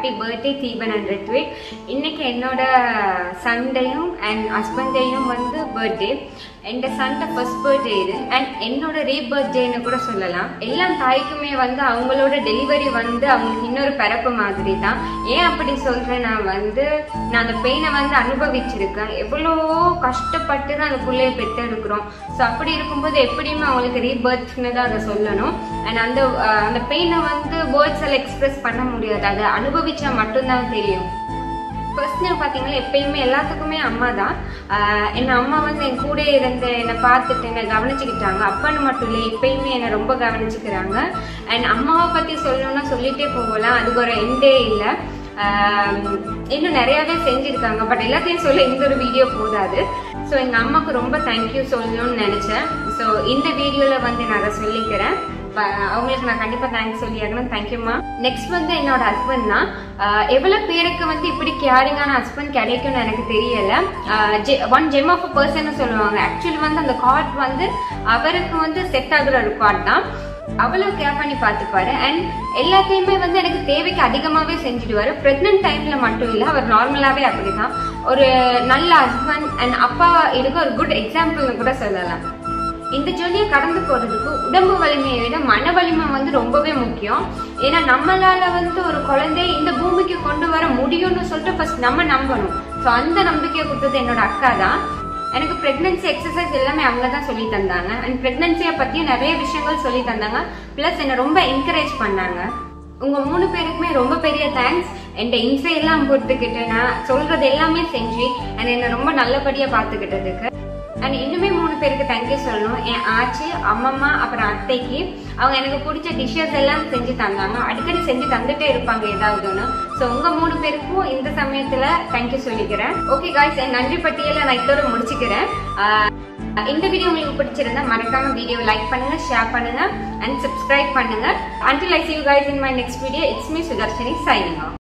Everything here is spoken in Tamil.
happy birthday Deepan and Rithvik இன்னைக்கு என்னோட சண்டையும் அண்ட் ஹஸ்பண்டையும் வந்து பர்த்டே என் சண்டை ஃபர்ஸ்ட் பர்த்டே இது அண்ட் என்னோட ரீ பர்த்டேன்னு கூட சொல்லலாம் எல்லா தாய்க்குமே வந்து அவங்களோட டெலிவரி வந்து அவங்களுக்கு இன்னொரு பிறப்பு மாதிரி தான் ஏன் அப்படி சொல்றேன் நான் வந்து நான் அந்த பெயினை வந்து அனுபவிச்சிருக்கேன் எவ்வளோ கஷ்டப்பட்டு தான் அந்த பிள்ளைய பெற்றெடுக்கிறோம் ஸோ அப்படி இருக்கும்போது எப்படியுமே அவங்களுக்கு ரீபர்த்னு தான் அதை சொல்லணும் அண்ட் அந்த அஹ், அந்த பெயினை வந்து வேர்ட்ஸில் எக்ஸ்பிரஸ் பண்ண முடியாது அதை அனுபவிச்சா மட்டும்தான் தெரியும் பர்சனல் பார்த்தீங்கன்னா எப்பயுமே எல்லாத்துக்குமே அம்மா தான் என் அம்மா வந்து என் கூட இருந்து என்னை பார்த்துட்டு என்னை கவனிச்சுக்கிட்டாங்க அப்பான்னு மட்டும் இல்லை எப்பயுமே என்னை ரொம்ப கவனிச்சுக்கிறாங்க அண்ட் அம்மாவை பற்றி சொல்லணும்னா சொல்லிட்டே போகலாம் அதுக்கு ஒரு எண்டே இல்லை ஆஹ் இன்னும் நிறையாவே செஞ்சுருக்காங்க பட் எல்லாத்தையும் சொல்ல இந்த ஒரு வீடியோ போதாது ஸோ எங்கள் அம்மாவுக்கு ரொம்ப தேங்க்யூ சொல்லணும்னு நினச்சேன் ஸோ இந்த வீடியோவில் வந்து நான் அதை சொல்லிக்கிறேன் ப- அவங்களுக்கு நான் கண்டிப்பா தேங்க்ஸ் சொல்லி ஆகணும் தேங்க்யூம்மா நெக்ஸ்ட் வந்து என்னோட ஹஸ்பண்ட் தான் ஆஹ் எவ்வளவு பேருக்கு வந்து இப்படி கேரிங்கான ஹஸ்பண்ட் கிடைக்கும்னு எனக்கு தெரியல one gem of a person சொல்லுவாங்க ஆக்சுவலி வந்து அந்த கார்ட் வந்து அவருக்கு வந்து செட் ஆகுற ஒரு கார்ட் தான் அவ்வளவு கேர் பண்ணி பார்த்துப்பாரு அண்ட் எல்லாத்தையுமே வந்து எனக்கு தேவைக்கு அதிகமாகவே செஞ்சுடுவாரு ப்ரெக்னென்ட் டைம்ல மட்டும் இல்லை அவர் நார்மலாகவே அப்படிதான் ஒரு நல்ல ஹஸ்பண்ட் அண்ட் அப்பா இருக்க ஒரு குட் எக்ஸாம்பிள்னு கூட சொல்லலாம் இந்த ஜொலியை கடந்து போறதுக்கு உடம்பு வலிமையை விட மன வலிமை வந்து ரொம்பவே முக்கியம் ஏன்னா நம்மளால வந்து ஒரு குழந்தைய இந்த பூமிக்கு கொண்டு வர முடியும்னு சொல்லிட்டு ஃபர்ஸ்ட் நம்ம நம்பணும் ஸோ அந்த நம்பிக்கையை கொடுத்தது என்னோட அக்கா தான் எனக்கு பிரெக்னன்சி எக்ஸசைஸ் எல்லாமே அவங்க தான் சொல்லி தந்தாங்க அண்ட் பிரெக்னன்சியை பற்றியும் நிறைய விஷயங்கள் சொல்லி தந்தாங்க ப்ளஸ் என்னை ரொம்ப என்கரேஜ் பண்ணாங்க உங்க மூணு பேருக்குமே ரொம்ப பெரிய தேங்க்ஸ் என்கிட்ட இன்சை எல்லாம் கொடுத்துக்கிட்டு நான் சொல்றது எல்லாமே செஞ்சு அண்ட் என்னை ரொம்ப நல்லபடியா பார்த்துக்கிட்டதுக்கு அண்ட் இன்னுமே மூணு பேருக்கு தேங்க்யூ சொல்லணும் என் ஆச்சி அம்மம்மா அப்புறம் அத்தைக்கு அவங்க எனக்கு பிடிச்ச டிஷ்ஷஸ் எல்லாம் செஞ்சு தந்தாங்க அடிக்கடி செஞ்சு தந்துட்டே இருப்பாங்க ஏதாவது ஒன்று ஸோ உங்க மூணு பேருக்கும் இந்த சமயத்துல தேங்க்யூ சொல்லிக்கிறேன் ஓகே காய்ஸ் என் நன்றி பட்டியலை நான் இதோட முடிச்சுக்கிறேன் ஆஹ் இந்த வீடியோ உங்களுக்கு பிடிச்சிருந்தா மறக்காம வீடியோ லைக் பண்ணுங்க ஷேர் பண்ணுங்க அண்ட் சப்ஸ்கிரைப் பண்ணுங்க until i see you guys in my next video it's me Sudharshini signing off